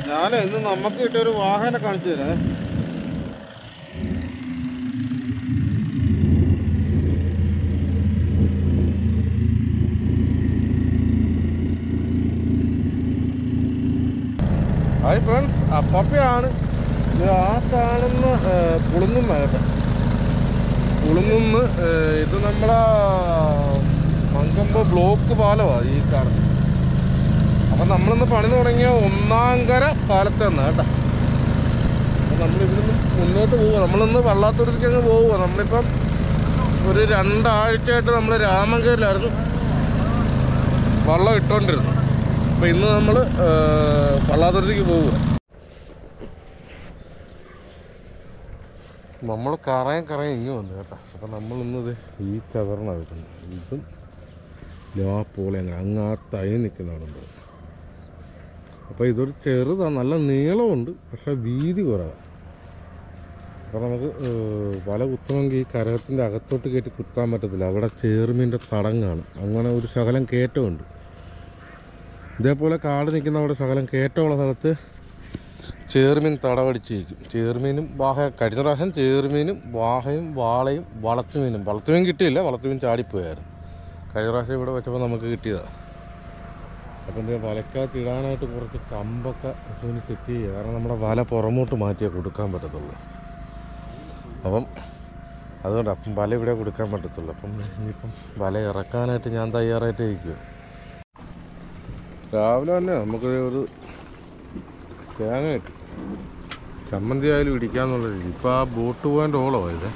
ഞാൻ ഇന്ന് നമുക്ക് കിട്ടിയ ഒരു വാഹനം കാണിച്ചു തരാം ഹായ് ഫ്രണ്ട്സ് അപ്പപ്പയാണ് ഇത് ആ കാണുന്ന പുളുങ്ങുന്ന കേട്ടോ പുളുങ്ങുന്ന് ഇത് നമ്മളെ മങ്കമ്പ് ബ്ലോക്ക് പാലമാണ് ഈ കാണുന്നത് അപ്പം നമ്മളിന്ന് പണി തുടങ്ങിയ ഒന്നാങ്കര പാലത്തെ നിന്ന് കേട്ടോ അപ്പം നമ്മളിവിടുന്ന് മുന്നോട്ട് പോവുക നമ്മളിന്ന് വള്ളാത്തുരുത്തിക്ക് അങ്ങ് പോവുക നമ്മളിപ്പം ഒരു രണ്ടാഴ്ചയായിട്ട് നമ്മൾ രാമങ്കയിലായിരുന്നു വള്ളം ഇട്ടോണ്ടിരുന്നു അപ്പം ഇന്ന് നമ്മൾ വള്ളാത്തുരുത്തിക്ക് പോവുക നമ്മൾ കറയും കറയും ഇങ്ങ് വന്നു കേട്ടോ അപ്പം നമ്മളിന്നത് ഈ ചവറിനാണ് വെക്കുന്നത് ഇതും ലാ പോലെ അങ്ങനെ അങ്ങ് ആ തൈ നിൽക്കുന്നതാണ് അപ്പോൾ ഇതൊരു ചെറുതാണ് നല്ല നീളമുണ്ട് പക്ഷെ വീതി കുറവാണ് അപ്പോൾ നമുക്ക് ഏഹ്, വല കുത്തണമെങ്കിൽ ഈ കരകത്തിൻ്റെ അകത്തോട്ട് കയറ്റി കുത്താൻ പറ്റത്തില്ല അവിടെ ചേറുമീൻ്റെ തടങ്ങാണ് അങ്ങനെ ഒരു ശകലം കയറ്റമുണ്ട് ഇതേപോലെ കാട് നിൽക്കുന്ന അവിടെ ശകലം കയറ്റമുള്ള സ്ഥലത്ത് ചേറുമീൻ തടവടിച്ച് നിൽക്കും ചേറുമീനും വാഹ കഴിഞ്ഞ പ്രാവശ്യം ചേറുമീനും വാഹയും വാളയും വളത്തുമീനും വളത്തുമീൻ കിട്ടിയില്ല വളത്തുമീൻ ചാടിപ്പോയായിരുന്നു കഴിഞ്ഞ പ്രാവശ്യം ഇവിടെ വെച്ചപ്പോൾ നമുക്ക് കിട്ടിയതാണ് അപ്പം എന്താ വലക്കകത്ത് ഇടാനായിട്ട് കുറച്ച് കമ്പൊക്കെ ഇതിന് സെറ്റ് ചെയ്യുക കാരണം നമ്മുടെ വല പുറമോട്ട് മാറ്റിയേ കൊടുക്കാൻ പറ്റത്തുള്ളൂ അപ്പം അതുകൊണ്ട് അപ്പം വല ഇവിടെ കൊടുക്കാൻ പറ്റത്തുള്ളൂ അപ്പം ഇനിയിപ്പം വല ഇറക്കാനായിട്ട് ഞാൻ തയ്യാറായിട്ട് ഇരിക്കുക രാവിലെ തന്നെ നമുക്ക് ഒരു തേങ്ങ കിട്ടി ചമ്മന്തി ആയാലും ഇടിക്കാന്നുള്ള രീതി ഇപ്പം ആ ബോട്ട് പോകാൻ്റെ ഓളമാണ് ഇത്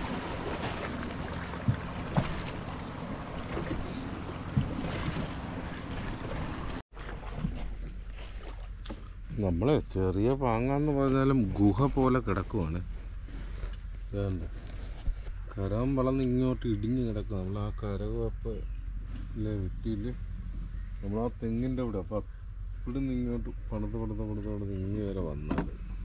നമ്മൾ ചെറിയ പാങ്ങാന്ന് പറഞ്ഞാലും ഗുഹ പോലെ കിടക്കുവാണ് ഇതാണ്ട് കരം വളർന്ന് ഇങ്ങോട്ട് ഇടിഞ്ഞ് കിടക്കുക നമ്മൾ ആ കരകപ്പ് ഇല്ലേ വെട്ടിയില് നമ്മൾ ആ തെങ്ങിൻ്റെ അവിടെ അപ്പം ഇവിടെ നിന്ന് ഇങ്ങോട്ട് പണിത് പണിത് പണിത് പണിത് ഇങ്ങ് വരെ വന്നാൽ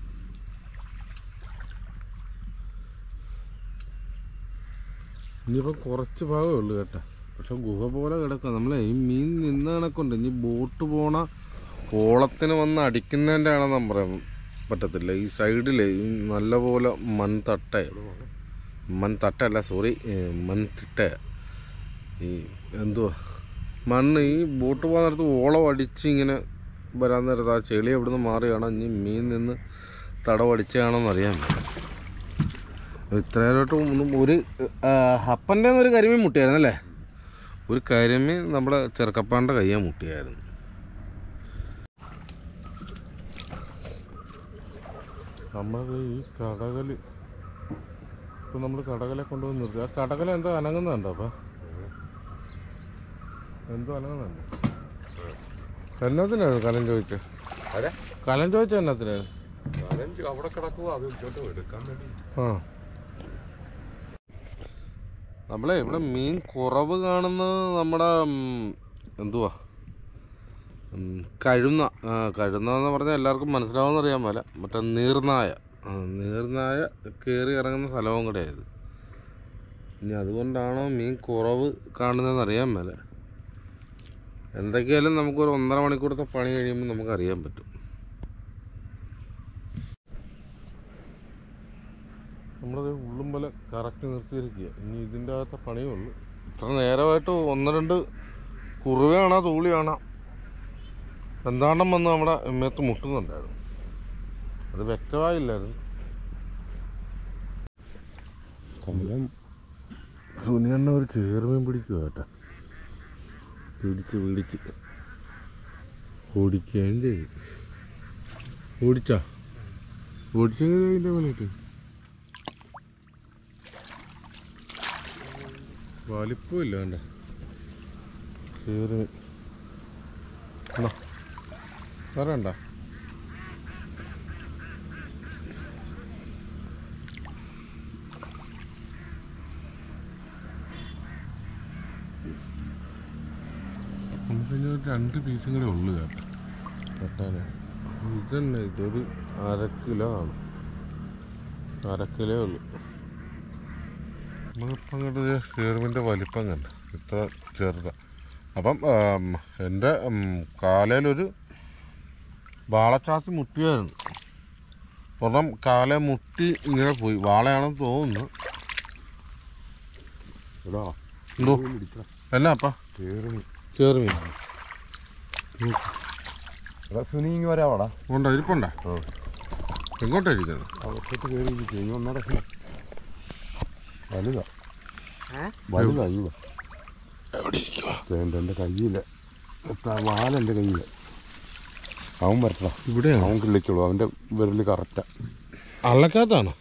ഇനിയിപ്പം കുറച്ച് ഭാഗമേ ഉള്ളൂ കേട്ടോ പക്ഷെ ഗുഹ പോലെ കിടക്കുക നമ്മളെ ഈ മീൻ നിന്ന കണക്കുണ്ട് ഇനി ബോട്ട് പോണ ഓളത്തിന് വന്ന് അടിക്കുന്നതിൻ്റെ ആണെന്ന് പറയാൻ പറ്റത്തില്ല ഈ സൈഡിലെ ഈ നല്ലപോലെ മൺതട്ട മൺതട്ടല്ല സോറി മൺതിട്ട ഈ എന്തുവാ മണ്ണ് ഈ ബോട്ട് പോകാൻ നേരത്ത് ഓളം അടിച്ച് ഇങ്ങനെ വരാൻ നേരത്ത് ആ ചെളി എവിടുന്ന് മാറിയാണോ ഇനി മീൻ നിന്ന് തടവടിച്ചാണോന്ന് അറിയാൻ ഇത്രയായിട്ട് ഒന്നും ഒരു ഹപ്പൻ്റെ ഒരു കരിമീൻ മുട്ടിയായിരുന്നു അല്ലേ ഒരു കരിമീൻ നമ്മുടെ ചെറുക്കപ്പാൻ്റെ കയ്യാൻ മുട്ടിയായിരുന്നു നമ്മളത് ഈ കടകൽ ഇപ്പം നമ്മൾ കടകലെ കൊണ്ടുവന്ന് നിർത്തി ആ കടകല എന്തോ അനങ്ങുന്നുണ്ടോ അപ്പം എന്തോ അനങ്ങുന്നുണ്ട് എന്നത്തിനായിരുന്നു കലം ചോദിച്ചത് അതെ കലം ചോദിച്ചത് എന്നത്തിനായിരുന്നു നാലഞ്ച് അവിടെ കിടക്കുക അത് ഇങ്ങോട്ട് എടുക്കാൻ വേണ്ടി ആ നമ്മളെ ഇവിടെ മീൻ കുറവ് കാണുന്നത് നമ്മുടെ ഉം, എന്തുവാ ഉം, കഴുന്ന ആ, കഴുന്ന എന്ന് പറഞ്ഞാൽ എല്ലാവർക്കും മനസ്സിലാവുമെന്ന് അറിയാൻ മേല മറ്റേ നീർനായ ആ, നീർനായ കയറി ഇറങ്ങുന്ന സ്ഥലവും കൂടെ ആയത് ഇനി അതുകൊണ്ടാണോ മീൻ കുറവ് കാണുന്നതെന്ന് അറിയാൻ മേല എന്തൊക്കെയായാലും നമുക്കൊരു ഒന്നര മണിക്കൂറത്തെ പണി കഴിയുമ്പോൾ നമുക്ക് അറിയാൻ പറ്റും നമ്മളത് ഉള്ളുമ്പല കറക്റ്റ് നിർത്തിയിരിക്കുക ഇനി ഇതിൻ്റെ അകത്തെ പണിയേ ഉള്ളൂ ഇത്ര നേരമായിട്ട് ഒന്ന് രണ്ട് കുറുവയാണോ തൂളിയാണോ എന്താണ്ടം വന്ന് നമ്മുടെ മേത്ത് മുട്ടുന്നുണ്ടായിരുന്നു അത് വ്യക്തമായില്ലായിരുന്നു കൊല്ലം സുനിയണ്ണ ഒരു ചേർമീൻ പിടിക്കുക കേട്ടോ പിടിച്ച് പിടിച്ച് ഓടിക്കുകയും ചെയ്യും ഓടിച്ചാ ഓടിച്ചെങ്കിൽ അതിൻ്റെ പണിയിട്ട് വലിപ്പമില്ല വേണ്ട ചേർമീൻ എന്നാ വരണ്ട നമുക്കിനി ഒരു രണ്ട് പീസും കൂടെ ഉള്ളു കേട്ടോ വെട്ടാൻ ഇതന്നെ ഇതൊരു അര കിലോ ആണ് അര കിലോ ഉള്ളു നമ്മളിപ്പം കണ്ടത് ചേർമിൻ്റെ വലിപ്പം കണ്ട ഇത്ര ചെറുതാണ് അപ്പം ആം, എൻ്റെ ഉം, കാലയിലൊരു വാളച്ചാത്തി മുട്ടിയായിരുന്നു ഒരെണ്ണം കാലെ മുട്ടി ഇങ്ങനെ പോയി വാളയാണെന്ന് തോന്നുന്നു എടാ എന്തോ ഇടിക്കണം എന്നാ അപ്പ കേറി ചേറി മീൻ എടാ സുനി ഇങ്ങ് വരാവാടാ ഉണ്ടോ ഇരിപ്പുണ്ടോ ആ എങ്ങോട്ടാ ഇരിക്കുന്നത് അകത്തോട്ട് കയറി ഇരിക്കും ഒന്നട വലുതാ വലുതാ ഈ എവിടെ ഇരിക്കുക എൻ്റെ എൻ്റെ കയ്യില്ല വാലെൻ്റെ കയ്യില്ല അവൻ വരട്ടാ ഇവിടെയാണോ അവൻ കിള്ളിച്ചോളൂ അവൻ്റെ വിരൽ കറക്റ്റാ അള്ളക്കകത്താണോ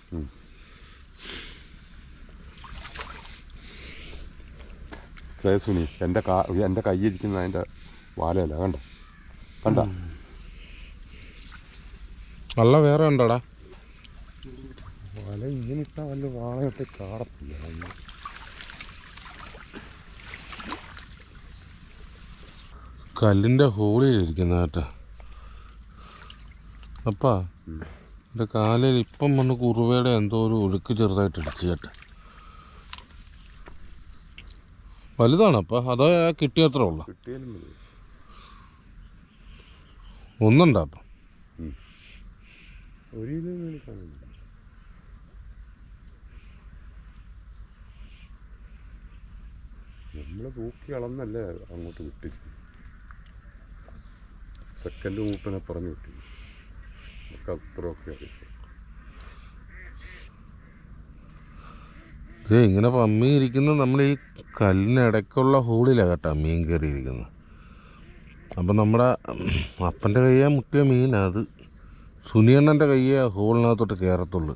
ദേ സുനി എൻ്റെ കാ എൻ്റെ കയ്യിരിക്കുന്ന അതിൻ്റെ വാലയല്ല കണ്ട കണ്ട വള്ള വേറെ ഉണ്ടോടാ വല ഇങ്ങനെ ഇട്ടാൽ വല്ല വാളയൊക്കെ കാടത്തില്ല കല്ലിൻ്റെ ഹോളിൽ ഇരിക്കുന്ന കേട്ടാ അപ്പാ എൻ്റെ കാലിൽ ഇപ്പം വന്ന് കുറുവയുടെ എന്തോ ഒരു ഒഴുക്ക് ചെറുതായിട്ട് ഇടിച്ചു കേട്ടെ വലുതാണപ്പാ അതോ കിട്ടിയത്ര ഉള്ള കിട്ടിയാലും മതി ഒന്നുണ്ടാ അപ്പം ഒരു കിലോ കാണുന്നില്ല നമ്മൾ തൂക്കി അളന്നല്ലേ അങ്ങോട്ട് വിട്ടിരിക്കും സെക്കൻഡ് മൂപ്പനെ പറഞ്ഞു വിട്ടു നമുക്ക് അത്രയൊക്കെ അറിയാം ഇത് ഇങ്ങനെ പമ്മി ഇരിക്കുന്നത് നമ്മൾ ഈ കല്ലിനിടയ്ക്കുള്ള ഹോളിലാണ് കേട്ടോ മീൻ കയറിയിരിക്കുന്നത് അപ്പം നമ്മുടെ അപ്പൻ്റെ കയ്യാ മുട്ടിയ മീനാ അത് സുനിയണ്ണൻ്റെ കയ്യേ ആ ഹോളിനകത്തോട്ട് കയറത്തുള്ളൂ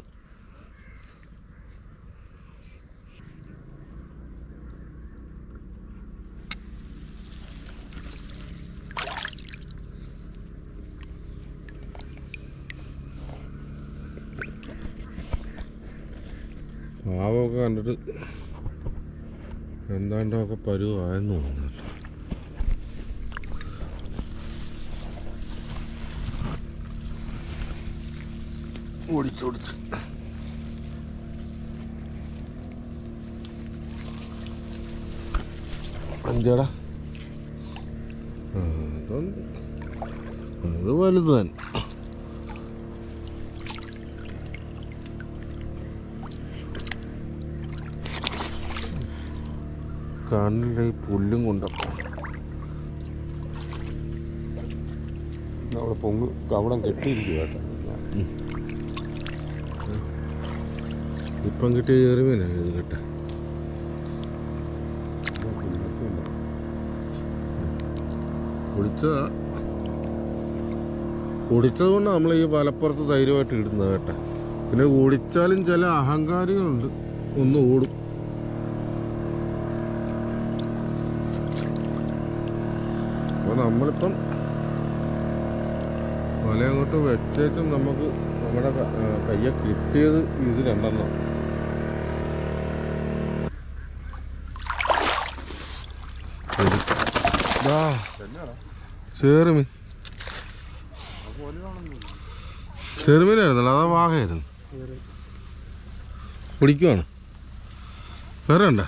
പാവമൊക്കെ കണ്ടിട്ട് എന്താണ്ടൊക്കെ പരുവായെന്ന് തോന്നുന്നു ഓടിച്ചോടിച്ച് അഞ്ചേടാ ആ, അതൊന്ന് അത് വലുത് തന്നെ കണ്ണിലെ ഈ പുല്ലും കൊണ്ടപ്പോൾ അവിടെ പൊങ്ങ് അവിടെ കെട്ടിയിരിക്കും കേട്ടോ ഇപ്പം കിട്ടിയ ചെറുമീനാ ഇത് കേട്ടെ കുടിച്ചതാ കുടിച്ചത് കൊണ്ട് നമ്മൾ ഈ വലപ്പുറത്ത് ധൈര്യമായിട്ട് ഇടുന്നത് കേട്ടെ പിന്നെ കുടിച്ചാലും ചില അഹങ്കാരികളുണ്ട് ഒന്ന് ഓടും അപ്പോൾ നമ്മളിപ്പം വല അങ്ങോട്ട് വെച്ചേച്ചും നമുക്ക് നമ്മുടെ ക- ആ, കയ്യെ കിട്ടിയത് ഇത് രണ്ടെണ്ണം ദാ, ചെറുമീൻ ചെറുമീനായിരുന്നല്ലോ അതാ വാഹയായിരുന്നു പിടിക്കുവാണ് വേറെ ഉണ്ട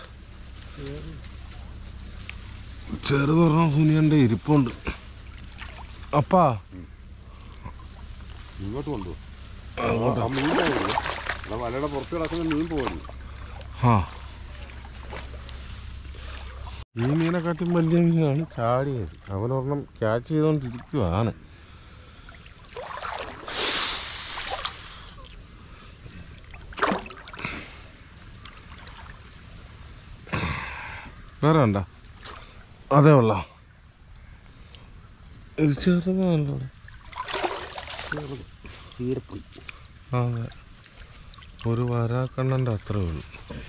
ചെറുത് പറഞ്ഞ സുനിയൻ്റെ ഇരിപ്പുണ്ട് അപ്പാ ഇങ്ങോട്ട് കൊണ്ടുപോ ആ മീൻ പോകരുത് എടാ വലയുടെ പുറത്ത് കിടക്കുന്ന മീൻ പോകരുത് ആ ഈ മീനെക്കാട്ടും വലിയ മീനാണ് ചാടിയത് അവനൊരെണ്ണം ക്യാച്ച് ചെയ്തുകൊണ്ടിരിക്കുവാണ് വേറെ ഉണ്ടോ അതേ ഉള്ള ഇത് ചെറുതാണല്ലോ തീർപ്പ് അതെ ഒരു വരാക്കണ്ണൻ്റെ അത്രേ ഉള്ളൂ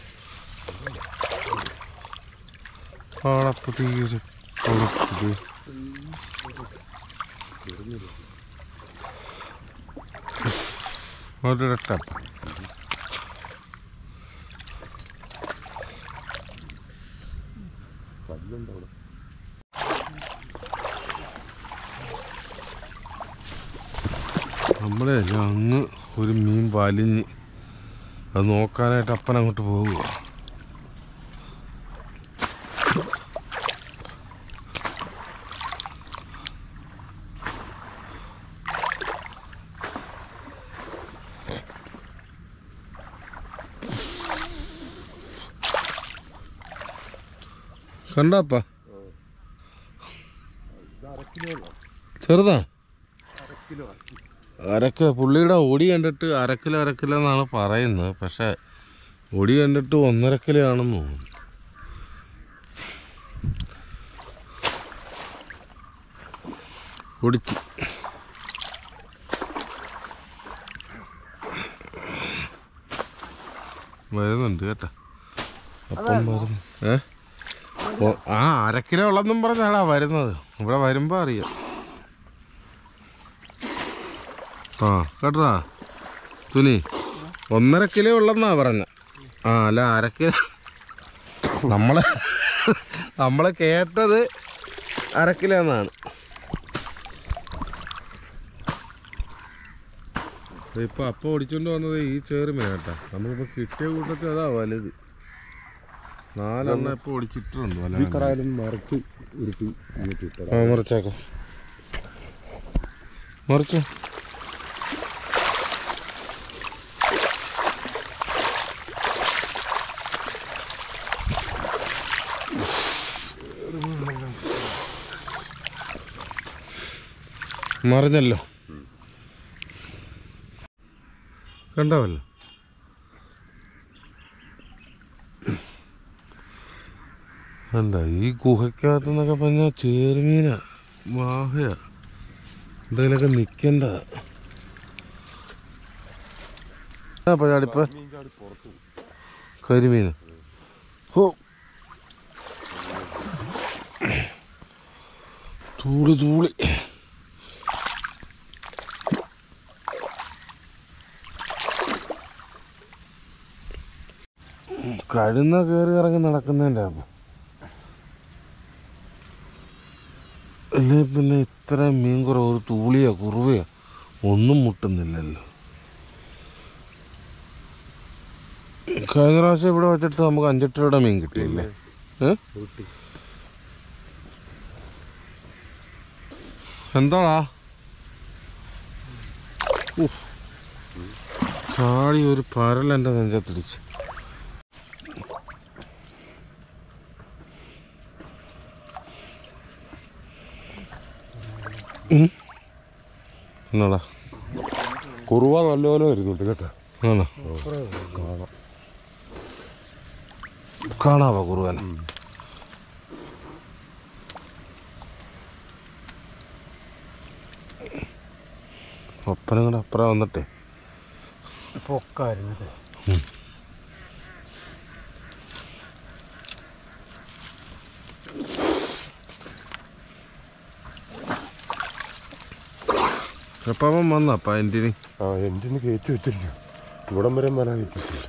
ആളപ്പം തീരെ കൊളുത്തിട്ട് ഒരിടട്ടപ്പം കല്ലുണ്ട് അവിടെ നമ്മുടെ അങ്ങ് ഒരു മീൻ വലിഞ്ഞ് അത് നോക്കാനായിട്ട് അപ്പൻ അങ്ങോട്ട് പോവുക കണ്ടാപ്പ ചെറുതാ അരക്ക് പുള്ളിയുടെ ഒടി കണ്ടിട്ട് അരക്കിലോ അരക്കിലോ എന്നാണ് പറയുന്നത് പക്ഷെ ഒടി കണ്ടിട്ട് ഒന്നര കിലോ ആണെന്ന് തോന്നുന്നു ഒടിച്ച് വരുന്നുണ്ട് കേട്ടാ അപ്പം വരുന്നു ഏ ഓ, ആ അരക്കിലോ ഉള്ളെന്നും പറഞ്ഞാടാ വരുന്നത് ഇവിടെ വരുമ്പോ അറിയാം ആ കേട്ടാ സുനി ഒന്നര കിലോ ഉള്ളെന്നാ പറഞ്ഞ ആ അല്ല അര കിലോ നമ്മള് നമ്മള് കേട്ടത് അര കിലോ എന്നാണ് ഇപ്പൊ അപ്പ ഓടിച്ചോണ്ട് വന്നത് ഈ ചേറുമീന കേട്ടാ നമ്മളിപ്പോ കിട്ടിയ കൂട്ടത്തിൽ അതാ വലുത് നാലെണ്ണം ഇപ്പൊ ഓടിച്ചിട്ടുണ്ട് ഈ വല കടായാലും മറിച്ച് ഉരുട്ടി ഇങ്ങോട്ട് ഇട്ടതാ. ആ മുറിച്ചേക്കാം മുറിച്ചു മറിഞ്ഞല്ലോ കണ്ടാവല്ലോ അല്ല ഈ ഗുഹയ്ക്കകത്ത് എന്നൊക്കെ പറഞ്ഞാൽ ചേരുമീന വാഹയാ എന്തെങ്കിലുമൊക്കെ നിൽക്കേണ്ടതാ പചാടിപ്പ മീൻ ചാടി പുറത്ത് പോകും. കരിമീൻ ഹോ തൂളി തൂളി കഴുന്ന കയറി ഇറങ്ങി നടക്കുന്നതിൻ്റെ അപ്പം അല്ലേ പിന്നെ ഇത്രയും മീൻ കുറവ് ഒരു തൂളിയോ കുറുവയോ ഒന്നും മുട്ടുന്നില്ലല്ലോ കഴിഞ്ഞ പ്രാവശ്യം ഇവിടെ വെച്ചിട്ട് നമുക്ക് അഞ്ചെട്ട് രൂപയുടെ മീൻ കിട്ടിയില്ലേ ഏ ഉരുട്ടി. എന്താടാ ഉഫ്. ചാടി ഒരു പരൽ എൻ്റെ നെഞ്ചത്തിടിച്ച് ഉം. എന്നാടാ കുറുവ നല്ലപോലെ വരുന്നുണ്ട് കേട്ടോ ആണോ കാണാം കാണാവോ കുറുവന ഒപ്പനം കൂടെ അപ്പുറം വന്നിട്ടേ പൊക്കായിരുന്നു അപ്പം അവൻ വന്ന അപ്പം എൻ്റെ ആ എൻ്റെ കയറ്റി വെച്ചിരിക്കും ഇവിടം വരെ വരാൻ കയറ്റിട്ടില്ല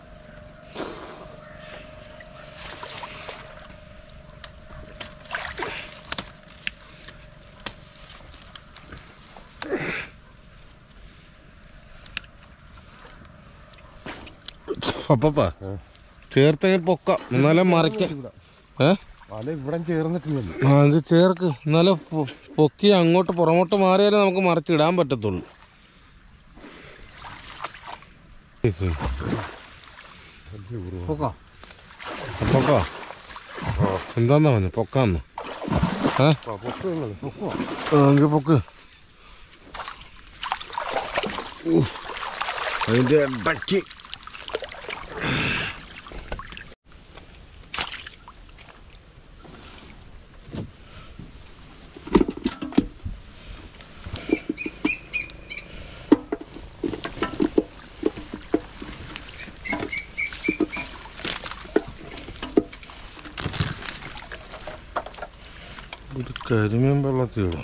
അപ്പപ്പാ ചേർത്തെങ്കിൽ പൊക്കാം എന്നാലേ മറിക്കാം ഏ വല ഇവിടം ചേർന്നിട്ടില്ലല്ലോ ആ ഇത് ചേർക്ക് എന്നാലേ പൊ- പൊക്കി അങ്ങോട്ട് പുറമോട്ട് മാറിയാലേ നമുക്ക് മറിച്ചിടാൻ പറ്റത്തുള്ളൂ പൊക്കോ പൊക്കാ എന്താന്നാ പറഞ്ഞു പൊക്കാന്ന് ഏ ആ പൊക്ക് നിങ്ങള്. ആ, എങ്കിൽ പൊക്ക് ഉഫ്. അതിന്റെ ഇടയ്ക്ക് ഒരു കരിമീൻ വെള്ളത്തിടും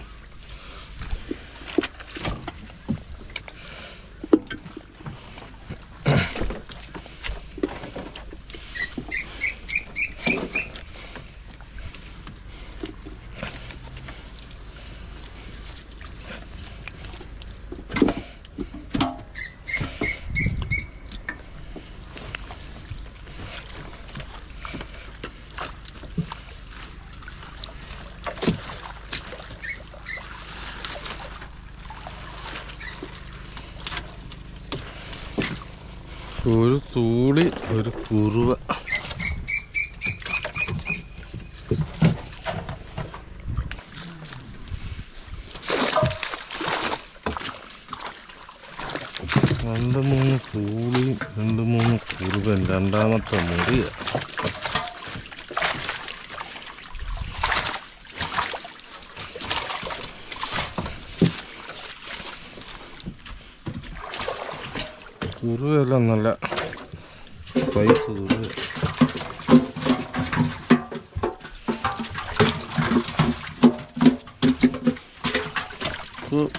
ഒരു തൂളി ഒരു കുറുവ രണ്ട് മൂന്ന് പൂളിയും രണ്ട് മൂന്ന് കുറുകൻ രണ്ടാമത്തെ മുറിയ കുറുവെല്ലാം നല്ല സൈസ് കുറുവ കു-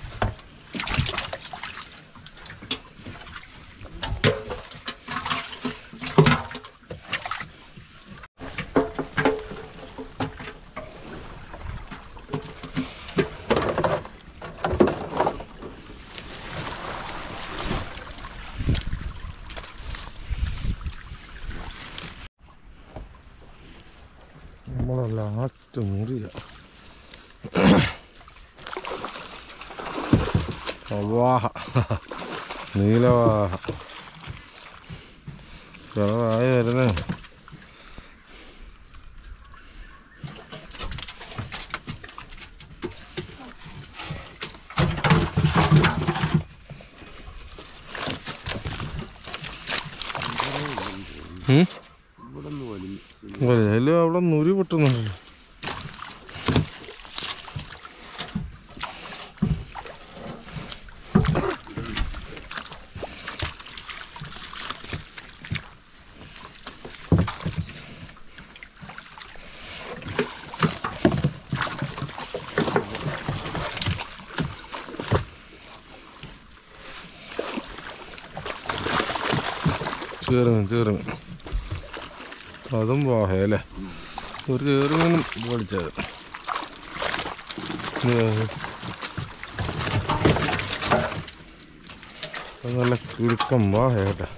നമ്മളെ ലാസ്റ്റ് മുറിയ അവാഹ നീലവാഹ ചെറുതായി വരുന്നേ ഉം വലിയ അവിടെ നുരി പൊട്ടുന്നുണ്ടല്ലോ ചേറുമീൻ ചേറുമീൻ അതും വാഹയല്ലേ ഒരു ചേറുമീനും പഠിച്ചത് അത് നല്ല കിടുക്കം വാഹേട്ടാ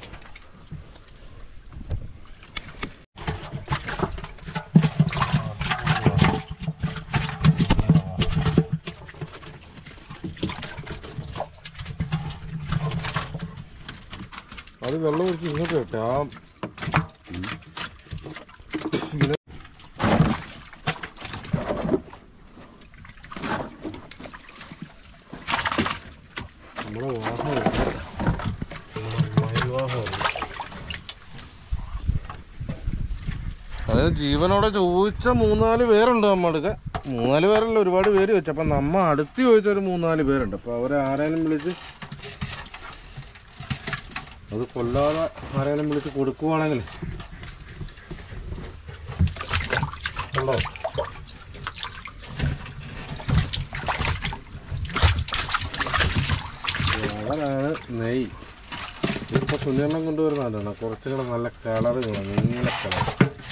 അത് വെള്ളം കുടിച്ച് ഇങ്ങോട്ട് കേട്ടെ ആ ഇത് നമ്മളെ വാഹനം അത് ജീവനോടെ ചോദിച്ച മൂന്നാല് പേരുണ്ട് നമ്മടുക്ക് മൂന്നാല് പേരല്ല ഒരുപാട് പേര് വെച്ചു അപ്പം നമ്മ അടുത്ത് ചോദിച്ച ഒരു മൂന്നാല് പേരുണ്ട് അപ്പോൾ അവരെ ആരെങ്കിലും വിളിച്ച് അത് കൊല്ലാതെ ആരെങ്കിലും വിളിച്ച് കൊടുക്കുവാണെങ്കിൽ ഉണ്ടോ അവനാണ് നെയ് ഇപ്പോൾ തുണിയെണ്ണം കൊണ്ടുവരുന്നതാണ് കുറച്ചുകൂടെ നല്ല കളറുകളാണ് നീല കളർ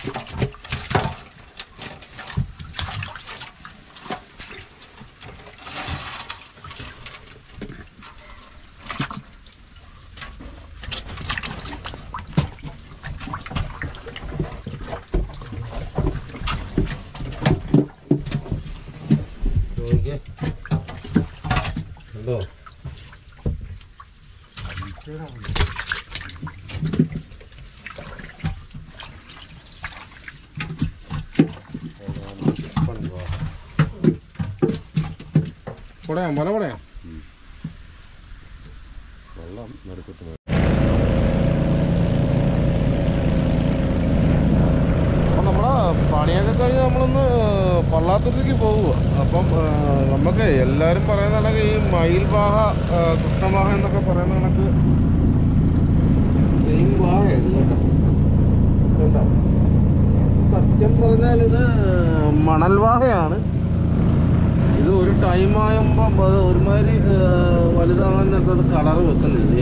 നോക്കിയേ കണ്ടോ പടയാം മല പടയാം വെള്ളം നടുക്കിട്ട് പോയി. അപ്പം നമ്മളെ പണിയൊക്കെ കഴിഞ്ഞ് നമ്മളൊന്ന് പള്ളാത്തുരുത്തിക്ക് പോവുക അപ്പം ആ, നമുക്ക് എല്ലാവരും പറയുന്ന കണക്ക് ഈ മയിൽവാഹ ആ, കൃഷ്ണവാഹ എന്നൊക്കെ പറയുന്ന കണക്ക് സെയിം വാഹ ഇത് കേട്ടോ കേട്ടോ സത്യം പറഞ്ഞാൽ ഇത് മണൽവാഹയാണ് ഇത് ഒരു ടൈം ആകുമ്പോൾ അത് ഒരുമാതിരി ആ, വലുതാകാൻ നേരത്ത് അത് കളർ വെക്കുന്നില്ലേ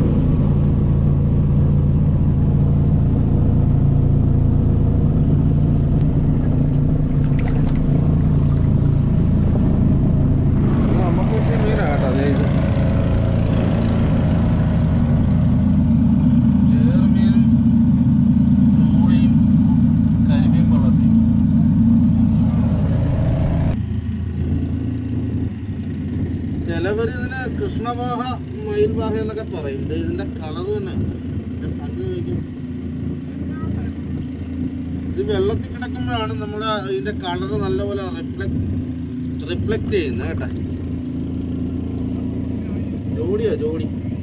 നമുക്ക് കിട്ടിയ മീനാ കേട്ടോ അതേ ഇത് ചേറുമീനും ചൂടയും കരിമീൻ വെള്ളത്തിൽ ചിലവർ ഇതിനെ കൃഷ്ണവാഹ മയിൽവാഹ എന്നൊക്കെ പറയും ഇത് ഇതിന്റെ കളർ തന്നെ ഇതിന്റെ ഭംഗി നോക്കും ഇത് വെള്ളത്തിൽ കിടക്കുമ്പോഴാണ് നമ്മുടെ ഇതിന്റെ കളർ നല്ലപോലെ റിഫ്ലക്ട് റിഫ്ലക്റ്റ് ചെയ്യുന്നത് കേട്ടോ ജോഡിയാ ജോഡി